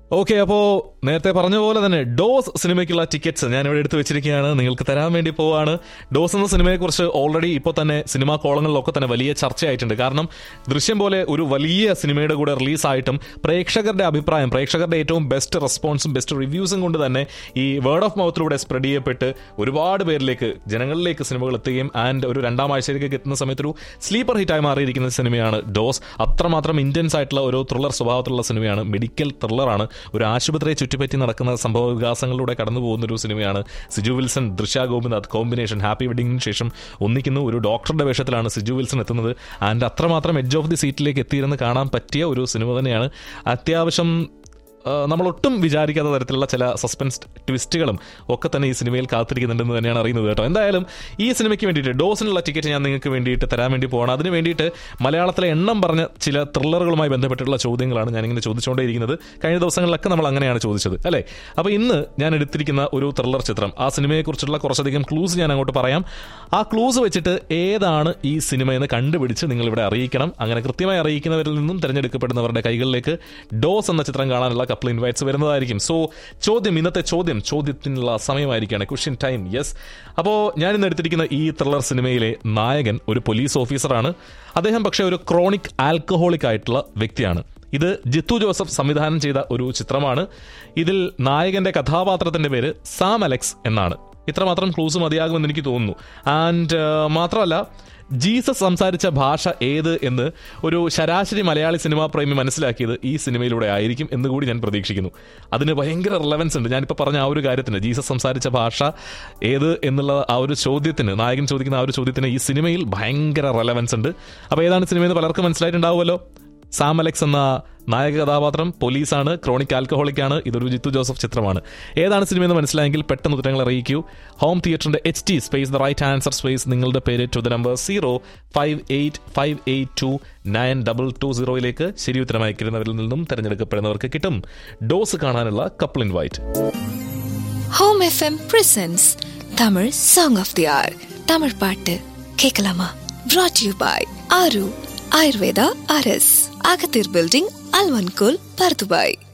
okay അപ്പോ നേരത്തെ പറഞ്ഞ പോലെ തന്നെ ഡോസ് സിനിമയ്ക്കുള്ള ടിക്കറ്റ്സ് ഞാൻ ഇവിടെ എടുത്തു വെച്ചിരിക്കുകയാണ് നിങ്ങൾക്ക് തരാൻ വേണ്ടി പോവാണ് ഡോസ് എന്ന സിനിമയെക്കുറിച്ച് ഓൾറെഡി ഇപ്പോൾ തന്നെ സിനിമാ കോളങ്ങളിലൊക്കെ തന്നെ വലിയ ചർച്ചയായിട്ടുണ്ട് കാരണം ദൃശ്യം പോലെ ഒരു വലിയ സിനിമയുടെ കൂടെ റിലീസായിട്ടും പ്രേക്ഷകരുടെ അഭിപ്രായം പ്രേക്ഷകരുടെ ഏറ്റവും ബെസ്റ്റ് റെസ്പോൺസും ബെസ്റ്റ് റിവ്യൂസും കൊണ്ട് തന്നെ ഈ വേർഡ് ഓഫ് മൗത്തിലൂടെ സ്പ്രെഡ് ചെയ്യപ്പെട്ട് ഒരുപാട് പേരിലേക്ക് ജനങ്ങളിലേക്ക് സിനിമകൾ എത്തുകയും ആൻഡ് ഒരു രണ്ടാം ആഴ്ചയിലേക്ക് എത്തുന്ന സമയത്ത് ഒരു സ്ലീപ്പർ ഹിറ്റായി മാറിയിരിക്കുന്ന സിനിമയാണ് ഡോസ് അത്രമാത്രം ഇന്റൻസ് ആയിട്ടുള്ള ഒരു ത്രില്ലർ സ്വഭാവത്തിലുള്ള സിനിമയാണ് മെഡിക്കൽ ത്രില്ലറാണ് ഒരു ആശുപത്രിയെ ചുറ്റിപ്പറ്റി നടക്കുന്ന സംഭവ വികാസങ്ങളിലൂടെ കടന്നു പോകുന്ന ഒരു സിനിമയാണ് സിജു വിൽസൺ ദൃശ്യ ഗോപിനാഥ് കോമ്പിനേഷൻ ഹാപ്പി വെഡിങ്ങിന് ശേഷം ഒന്നിക്കുന്നു ഒരു ഡോക്ടറുടെ വേഷത്തിലാണ് സിജു വിൽസൺ എത്തുന്നത് ആൻഡ് അത്രമാത്രം എഡ്ജ് ഓഫ് ദി സീറ്റിലേക്ക് എത്തിയിരുന്ന് കാണാൻ പറ്റിയ ഒരു സിനിമ തന്നെയാണ് അത്യാവശ്യം ആ, നമ്മളൊട്ടും വിചാരിക്കാത്ത തരത്തിലുള്ള ചില സസ്പെൻസ് ട്വിസ്റ്റുകളും ഒക്കെ തന്നെ ഈ സിനിമയിൽ കാത്തിരിക്കുന്നുണ്ടെന്ന് തന്നെയാണ് അറിയുന്നത് കേട്ടോ എന്തായാലും ഈ സിനിമയ്ക്ക് വേണ്ടിയിട്ട് ഡോസിനുള്ള ടിക്കറ്റ് ഞാൻ നിങ്ങൾക്ക് വേണ്ടിയിട്ട് തരാൻ വേണ്ടി പോകണം അതിന് വേണ്ടിയിട്ട് മലയാളത്തിലെ എണ്ണം പറഞ്ഞ ചില ത്രില്ലറുകളുമായി ബന്ധപ്പെട്ടിട്ടുള്ള ചോദ്യങ്ങളാണ് ഞാനിങ്ങനെ ചോദിച്ചുകൊണ്ടേയിരിക്കുന്നത് കഴിഞ്ഞ ദിവസങ്ങളിലൊക്കെ നമ്മൾ അങ്ങനെയാണ് ചോദിച്ചത് അല്ലേ അപ്പോൾ ഇന്ന് ഞാൻ എടുത്തിരിക്കുന്ന ഒരു ത്രില്ലർ ചിത്രം ആ സിനിമയെക്കുറിച്ചുള്ള കുറച്ചധികം ക്ലൂസ് ഞാൻ അങ്ങോട്ട് പറയാം ആ ക്ലൂസ് വെച്ചിട്ട് ഏതാണ് ഈ സിനിമയെന്ന് കണ്ടുപിടിച്ച് നിങ്ങൾ ഇവിടെ അറിയിക്കണം അങ്ങനെ കൃത്യമായി അറിയിക്കുന്നവരിൽ നിന്നും തിരഞ്ഞെടുക്കപ്പെടുന്നവരുടെ കൈകളിലേക്ക് ഡോസ് എന്ന ചിത്രം കാണാനുള്ള കപ്പിൾ ഇൻവൈറ്റ്സ് വരുന്നതായിരിക്കും സോ ചോദ്യം ഇന്നത്തെ ചോദ്യം ചോദ്യത്തിനുള്ള സമയമായിരിക്കുകയാണ് ക്വസ്റ്റ്യൻ ടൈം യെസ് അപ്പോൾ ഞാൻ ഇന്ന് എടുത്തിരിക്കുന്ന ഈ ത്രില്ലർ സിനിമയിലെ നായകൻ ഒരു പോലീസ് ഓഫീസറാണ് അദ്ദേഹം പക്ഷേ ഒരു ക്രോണിക് ആൽക്കഹോളിക് ആയിട്ടുള്ള വ്യക്തിയാണ് ഇത് ജിത്തു ജോസഫ് സംവിധാനം ചെയ്ത ഒരു ചിത്രമാണ് ഇതിൽ നായകന്റെ കഥാപാത്രത്തിന്റെ പേര് സാം അലക്സ് എന്നാണ് ഇത്രമാത്രം ക്ലൂസ് മതിയാകുമെന്ന് എനിക്ക് തോന്നുന്നു ആൻഡ് മാത്രമല്ല ജീസസ് സംസാരിച്ച ഭാഷ ഏത് എന്ന് ഒരു ശരാശരി മലയാളി സിനിമാ പ്രേമി മനസ്സിലാക്കിയത് ഈ സിനിമയിലൂടെ ആയിരിക്കും എന്ന് കൂടി ഞാൻ പ്രതീക്ഷിക്കുന്നു അതിന് ഭയങ്കര റിലവൻസ് ഉണ്ട് ഞാനിപ്പോൾ പറഞ്ഞ ആ ഒരു കാര്യത്തിന് ജീസസ് സംസാരിച്ച ഭാഷ ഏത് എന്നുള്ള ആ ഒരു ചോദ്യത്തിന് നായകൻ ചോദിക്കുന്ന ആ ഒരു ചോദ്യത്തിന് ഈ സിനിമയിൽ ഭയങ്കര റെലവൻസ് ഉണ്ട് അപ്പോൾ ഏതാണ് സിനിമയെന്ന് പലർക്കും മനസ്സിലായിട്ടുണ്ടാവുമല്ലോ സാം അലക്സ് എന്ന നായക കഥാപാത്രം പോലീസാണ് ക്രോണിക് ആൽക്കഹോളിക് ആണ് ഇതൊരു ജിത്തു ജോസഫ് ചിത്രമാണ് ഏതാണ് സിനിമയെന്ന് മനസ്സിലായെങ്കിൽ പെട്ടെന്ന് ഉത്തരങ്ങൾ അറിയിക്കൂ ഹോം തിയേറ്ററിന്റെ H T space the right answer space നിങ്ങളുടെ പേര് to the number zero five eight five eight two nine double two സീറോയിലേക്ക് ശരി ഉത്തരം അയക്കുന്നവരിൽ നിന്നും തിരഞ്ഞെടുക്കപ്പെടുന്നവർക്ക് കിട്ടും ഡോസ് കാണാനുള്ള couple invite home FM presents Tamil song of the hour Tamil பாட்டு கேட்கலாமா brought யூ பாய் ஆரு ஆயுர்வேதா அரஸ் அகத்தீர் பில்டிங் அல்வன்கோல் பர்துபாய்